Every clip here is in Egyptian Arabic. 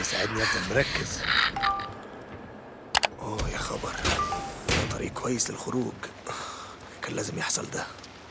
يساعدني افضل مركز اوه يا خبر ده طريق كويس للخروج كان لازم يحصل ده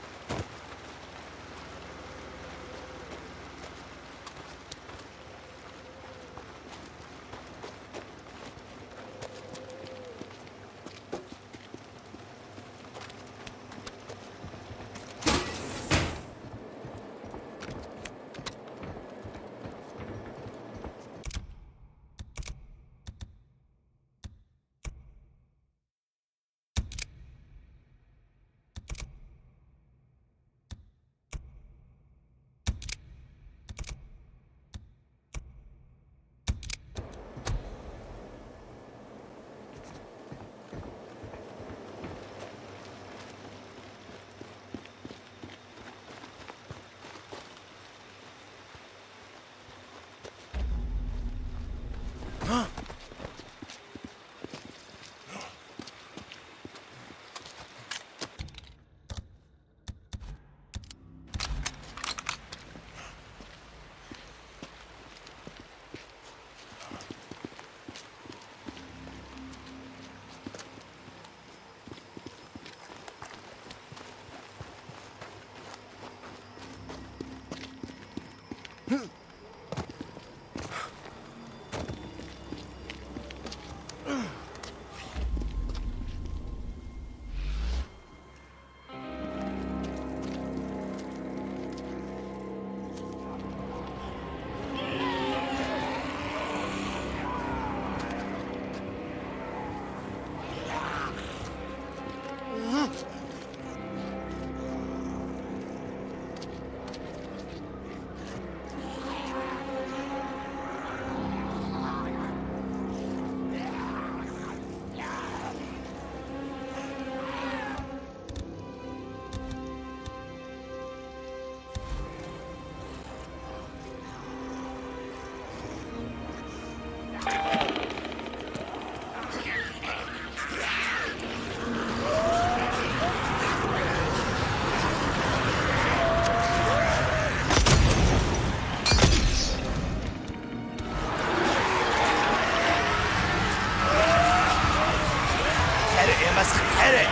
حرق يا مسخ حرق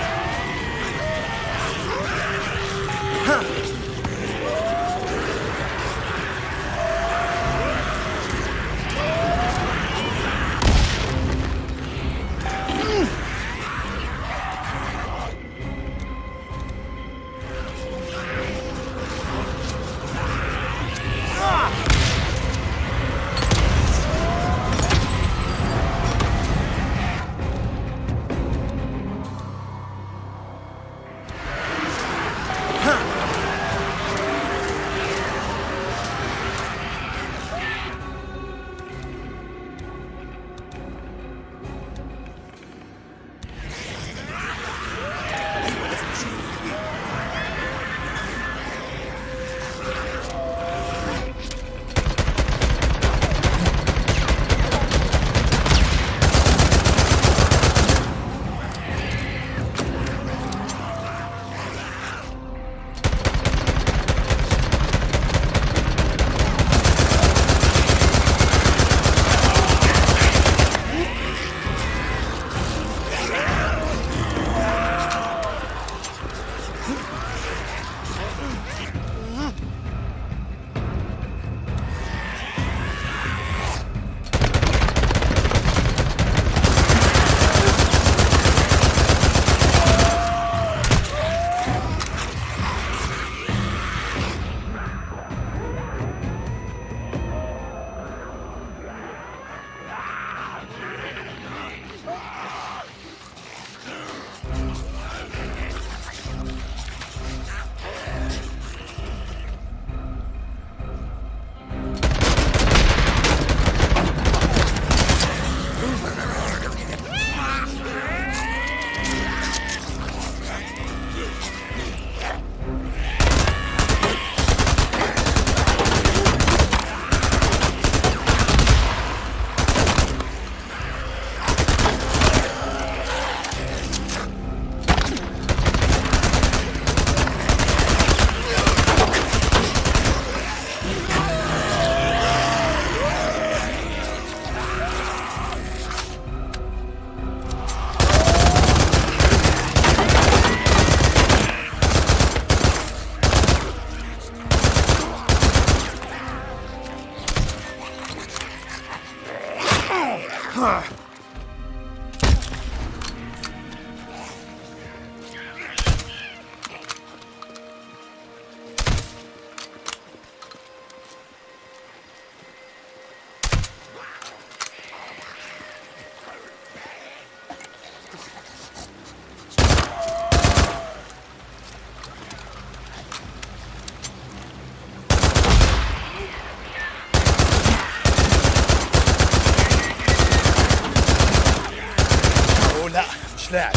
ايوه لازم اشوف ايه اوه لا مش لاعب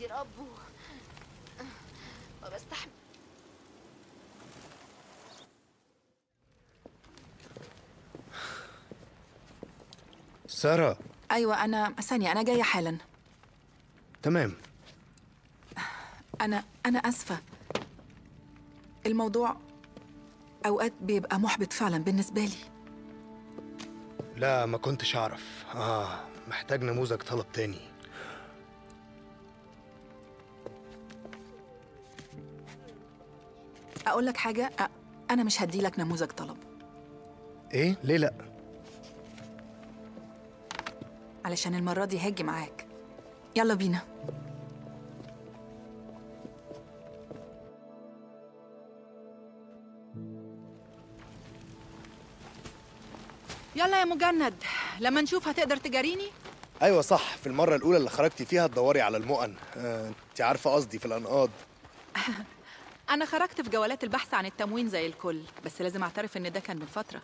بيربوا ما بستحمل سارة أيوة أنا ثانية أنا جاية حالا تمام أنا أنا آسفة الموضوع أوقات بيبقى محبط فعلا بالنسبة لي لا ما كنتش أعرف آه محتاج نموذج طلب تاني أقول لك حاجة أ- أنا مش هدي لك نموذج طلب إيه؟ ليه لأ؟ علشان المرة دي هاجي معاك يلا بينا يلا يا مجند لما نشوف هتقدر تجاريني أيوة صح في المرة الأولى اللي خرجتي فيها تدوري على المؤن آه، أنت عارفة قصدي في الأنقاض أنا خرجت في جولات البحث عن التموين زي الكل بس لازم أعترف إن ده كان من فترة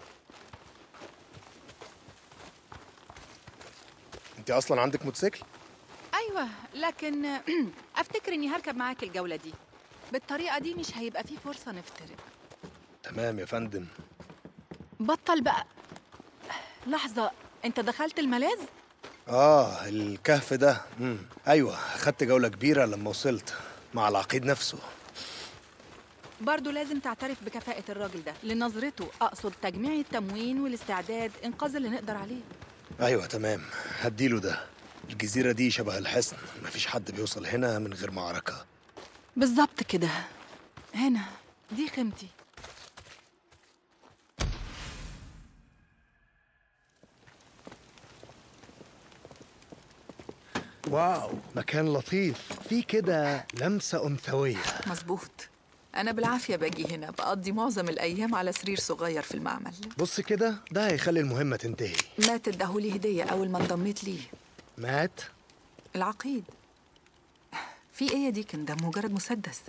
أنت أصلا عندك موتوسيكل؟ أيوة لكن أفتكر إني هركب معاك الجولة دي بالطريقة دي مش هيبقى في فرصة نفترق تمام يا فندم بطل بقى لحظة أنت دخلت الملاذ؟ آه الكهف ده مم. أيوة خدت جولة كبيرة لما وصلت مع العقيد نفسه برضو لازم تعترف بكفاءة الراجل ده لنظرته أقصد تجميع التموين والاستعداد إنقاذ اللي نقدر عليه أيوة تمام هديله ده الجزيرة دي شبه الحصن مفيش حد بيوصل هنا من غير معركة بالظبط كده هنا دي قيمتي واو مكان لطيف في كده لمسة أنثوية مظبوط أنا بالعافية باجي هنا بقضي معظم الأيام على سرير صغير في المعمل بص كده ده هيخلي المهمة تنتهي مات اداهولي هدية أول ما انضميت ليه مات العقيد في ايه يا ديكن ده مجرد مسدس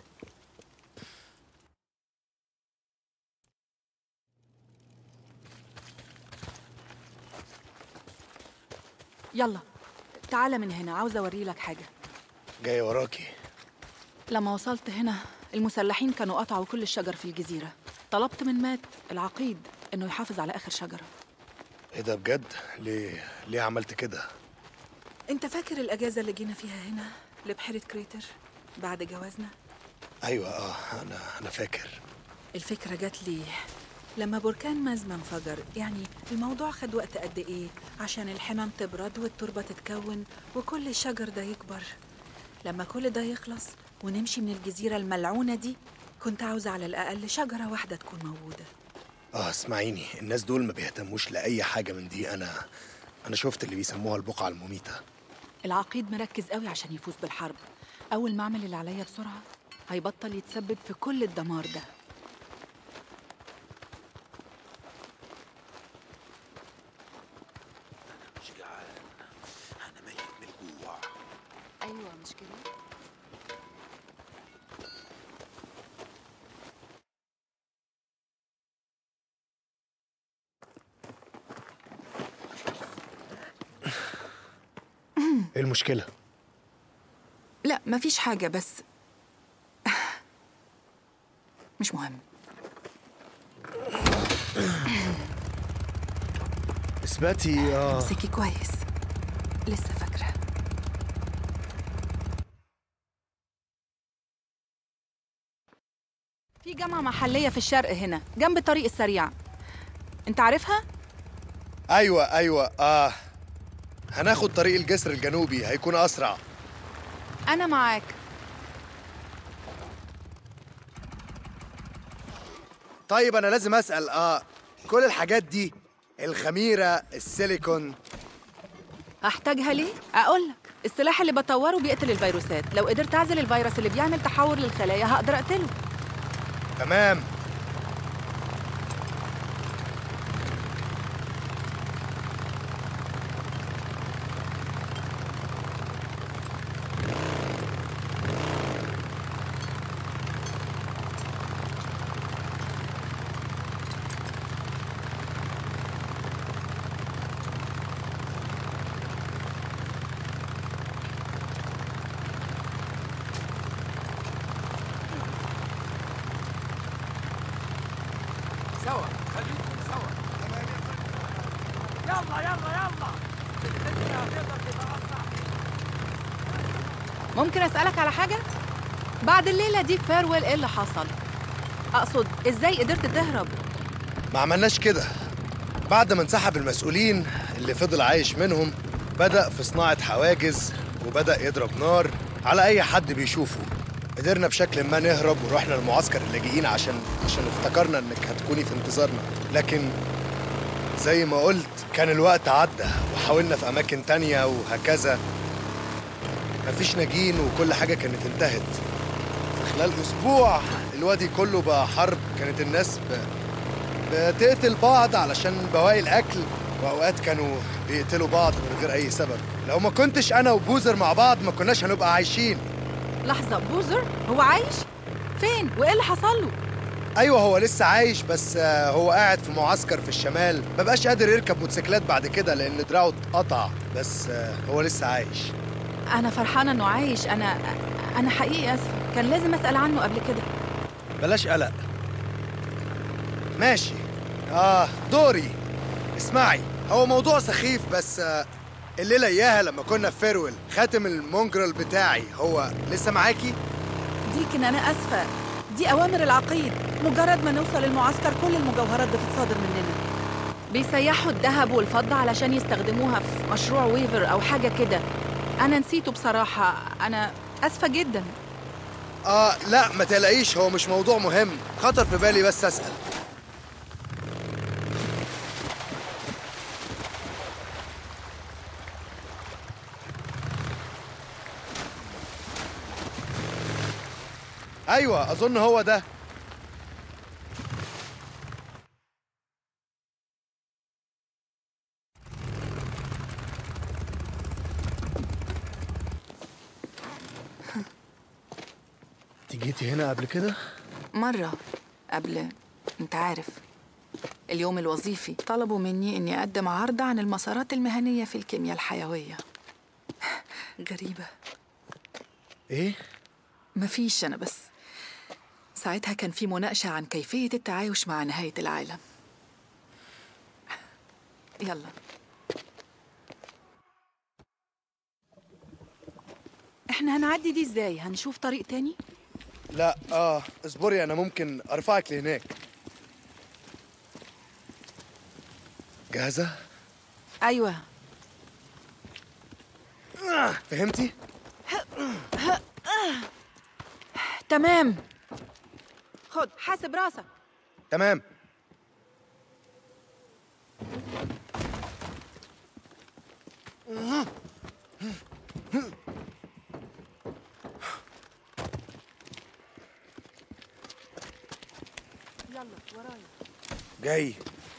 يلا تعالى من هنا عاوزة أوري لك حاجة جاي وراكي لما وصلت هنا المسلحين كانوا قطعوا كل الشجر في الجزيرة طلبت من مات العقيد إنه يحافظ على آخر شجرة ايه ده بجد ليه ليه عملت كده أنت فاكر الأجازة اللي جينا فيها هنا لبحيرة كريتر بعد جوازنا؟ ايوه اه انا انا فاكر الفكرة جات لي لما بركان مازما انفجر يعني الموضوع خد وقت قد ايه عشان الحمم تبرد والتربة تتكون وكل الشجر ده يكبر لما كل ده يخلص ونمشي من الجزيرة الملعونة دي كنت عاوزة على الأقل شجرة واحدة تكون موجودة اه اسمعيني الناس دول ما بيهتموش لاي حاجه من دي انا انا شفت اللي بيسموها البقعه المميته العقيد مركز قوي عشان يفوز بالحرب أول ما أعمل اللي عليا بسرعة هيبطل يتسبب في كل الدمار ده مش جعان انا ميت من الجوع ايوه مش كده ايه المشكله لا مفيش حاجة بس مش مهم اثباتي اه امسكي كويس لسه فاكرة في جامعة محلية في الشرق هنا جنب الطريق السريع انت عارفها؟ ايوه ايوه اه هناخد طريق الجسر الجنوبي هيكون اسرع أنا معاك طيب انا لازم اسال اه كل الحاجات دي الخميره السيليكون أحتاجها ليه؟ أقول لك السلاح اللي بطوره بيقتل الفيروسات لو قدرت أعزل الفيروس اللي بيعمل تحور للخلايا هقدر أقتله تمام سوا خليكم سوا يلا يلا يلا الدنيا هتقدر تبقى اسرع ممكن اسالك على حاجه بعد الليله دي فيرويل ايه اللي حصل اقصد ازاي قدرت تهرب ما عملناش كده بعد ما انسحب المسؤولين اللي فضل عايش منهم بدأ في صناعة حواجز وبدأ يضرب نار على أي حد بيشوفه قدرنا بشكل ما نهرب ورحنا لمعسكر اللاجئين عشان عشان افتكرنا انك هتكوني في انتظارنا لكن زي ما قلت كان الوقت عدى وحاولنا في أماكن تانية وهكذا مفيش ناجين وكل حاجة كانت انتهت في خلال أسبوع الوادي كله بقى حرب كانت الناس ب... بتقتل بعض علشان بواقي الأكل وأوقات كانوا بيقتلوا بعض من غير أي سبب لو ما كنتش أنا وبوزر مع بعض ما كناش هنبقى عايشين لحظه بوزر هو عايش فين وايه اللي حصل له أيوة هو لسه عايش بس آه، هو قاعد في معسكر في الشمال ما بقاش قادر يركب موتوسيكلات بعد كده لأن دراعه اتقطع بس آه، هو لسه عايش انا فرحانه انه عايش انا انا حقيقي اسفه كان لازم اسال عنه قبل كده بلاش قلق ماشي اه دوري اسمعي هو موضوع سخيف بس آه الليله اياها لما كنا في فيرويل خاتم المونجرال بتاعي هو لسه معاكي ديكن أنا أسفة دي أوامر العقيد مجرد ما نوصل المعسكر كل المجوهرات بتتصادر مننا بيسيحوا الذهب والفضه علشان يستخدموها في مشروع ويفر او حاجه كده انا نسيته بصراحه انا اسفه جدا اه لا ما تقلقيش هو مش موضوع مهم خطر في بالي بس اسال ايوه اظن هو ده انت جيتي هنا قبل كده مرة قبل انت عارف اليوم الوظيفي طلبوا مني اني اقدم عرض عن المسارات المهنية في الكيمياء الحيوية غريبة ايه مفيش انا بس ساعتها كان في مناقشة عن كيفية التعايش مع نهاية العالم يلا احنا هنعدي دي ازاي هنشوف طريق تاني لا اه اصبري انا ممكن ارفعك لهناك جاهزة؟ ايوه فهمتي؟ تمام خد حاسب راسك تمام يلا ورايا جاي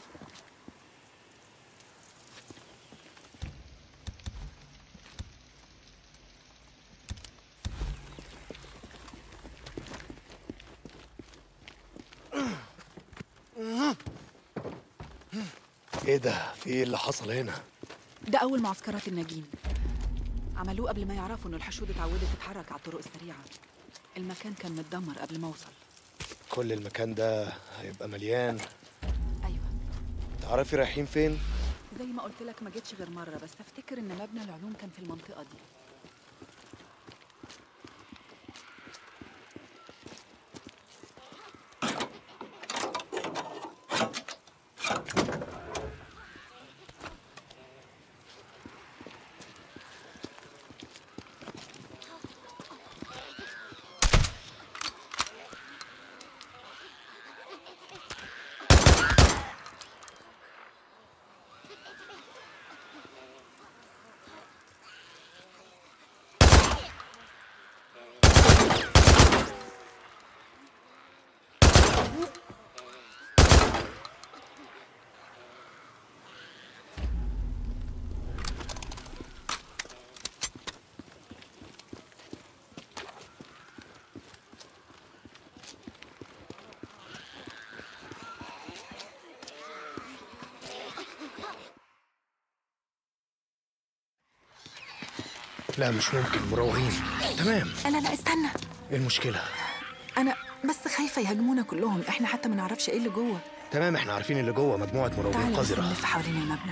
ايه ده؟ في ايه اللي حصل هنا؟ ده أول معسكرات الناجين عملوه قبل ما يعرفوا إنه الحشود اتعودت تتحرك على الطرق السريعة المكان كان متدمر قبل ما أوصل كل المكان ده هيبقى مليان أيوة تعرفي رايحين فين؟ زي ما قلت لك ما جيتش غير مرة بس أفتكر إن مبنى العلوم كان في المنطقة دي لا مش ممكن مروعين تمام لا لا لا استنى ايه المشكلة؟ انا بس خايفة يهاجمونا كلهم احنا حتى ما نعرفش ايه اللي جوه تمام احنا عارفين اللي جوه مجموعه مراقبين تعالي بس قذره نلف حوالين المبنى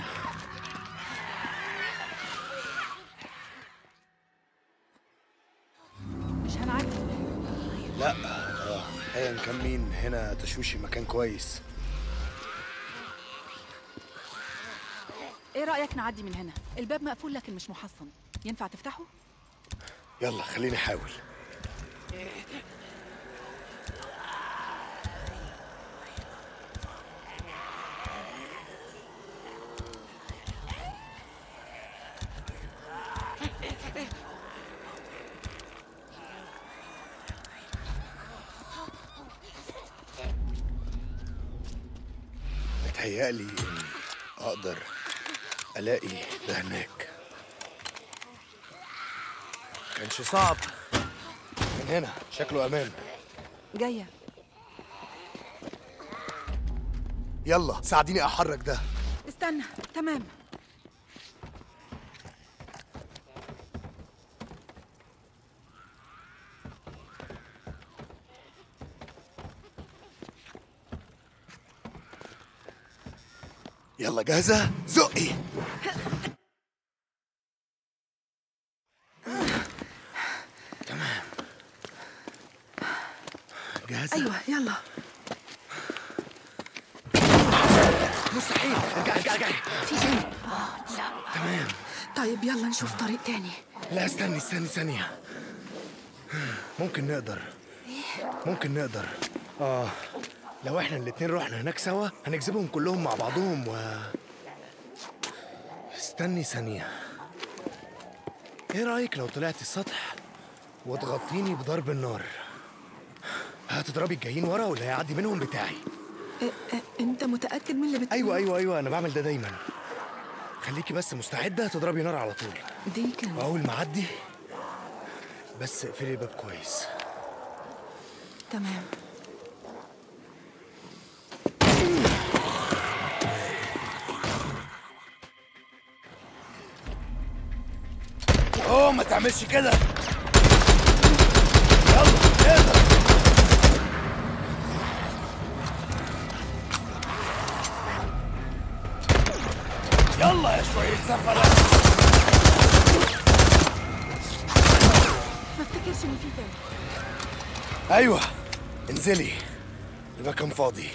مش هنعدي لا آه، ايا كان مين هنا تشويش المكان كويس ايه رايك نعدي من هنا الباب مقفول لكن مش محصن ينفع تفتحه يلا خليني احاول متهيألي إني أقدر ألاقي ده هناك كانش صعب من هنا شكله أمان جايه يلا ساعديني أحرك ده استنى تمام يلا جاهزة زقي تمام جاهزة ايوه يلا مستحيل ارجعي ارجعي ارجعي في ايه آه لا تمام طيب يلا نشوف طريق تاني لا استني استني ثانية ممكن نقدر ممكن نقدر اه لو احنا الاتنين رحنا هناك سوا هنجذبهم كلهم مع بعضهم و استني ثانية ايه رأيك لو طلعت السطح وتغطيني بضرب النار هتضربي الجايين ورا واللي هيعدي منهم بتاعي إيه إيه انت متاكد من اللي بت... ايوه ايوه ايوه انا بعمل ده دايما خليكي بس مستعدة تضربي نار على طول دي كان واول ما اعدي بس اقفلي الباب كويس تمام اوه ما تعملش كده يلا اقدر يلا يا شوية سفلة ما افتكرش ان في تاني ايوه انزلي المكان فاضي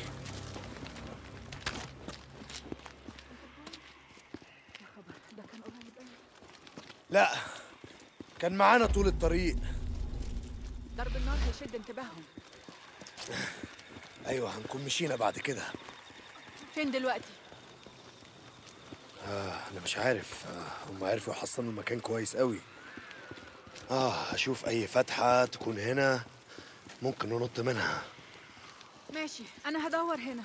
لا كان معانا طول الطريق ضرب النار هيشد انتباههم ايوه هنكون مشينا بعد كده فين دلوقتي انا مش عارف آه، هم عرفوا يحصنوا المكان كويس قوي اه هشوف اي فتحة تكون هنا ممكن ننط منها ماشي انا هدور هنا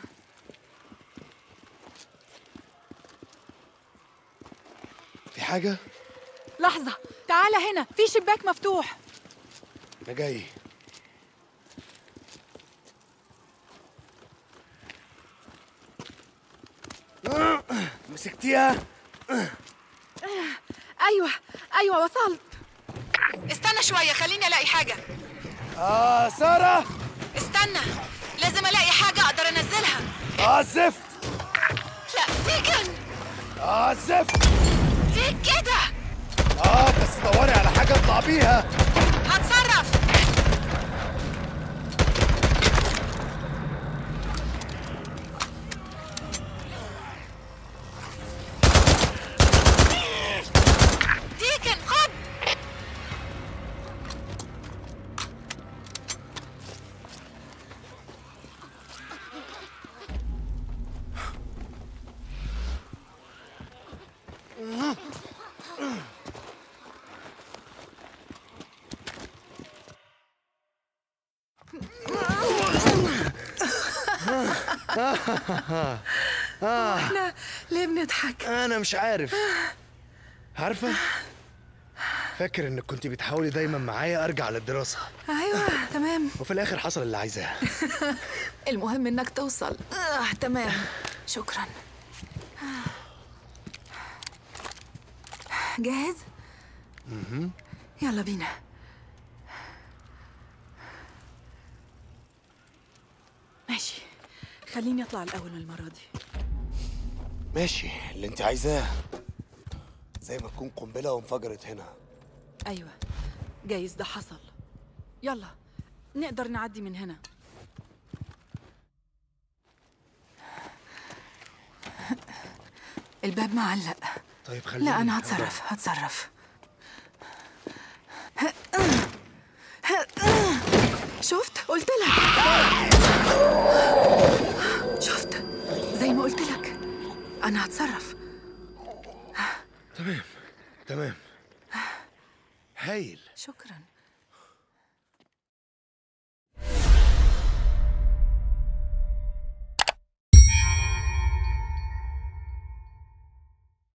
في حاجة لحظه تعالى هنا في شباك مفتوح انا جاي آه، مسكتيها ايوه ايوه وصلت استنى شويه خليني الاقي حاجه اه سارة استنى لازم الاقي حاجه اقدر انزلها اه زفت لا ديكن اه زفت ليه كده اه بس دوري على حاجة اطلع بيها هتصرف ديكن خد احنا ليه بنضحك انا مش عارف عارفة فاكر انك كنت بتحاولي دايما معايا ارجع للدراسة ايوه تمام وفي الاخر حصل اللي عايزاه المهم انك توصل آه تمام شكرا جاهز يلا بينا ماشي خليني اطلع الاول من المره دي ماشي اللي انت عايزاه زي ما تكون قنبله وانفجرت هنا ايوه جايز ده حصل يلا نقدر نعدي من هنا الباب معلق طيب خليني لا أنا أقدر. هتصرف هتصرف شفت قلت لك شفت زي ما قلت لك أنا هتصرف تمام تمام هايل شكرا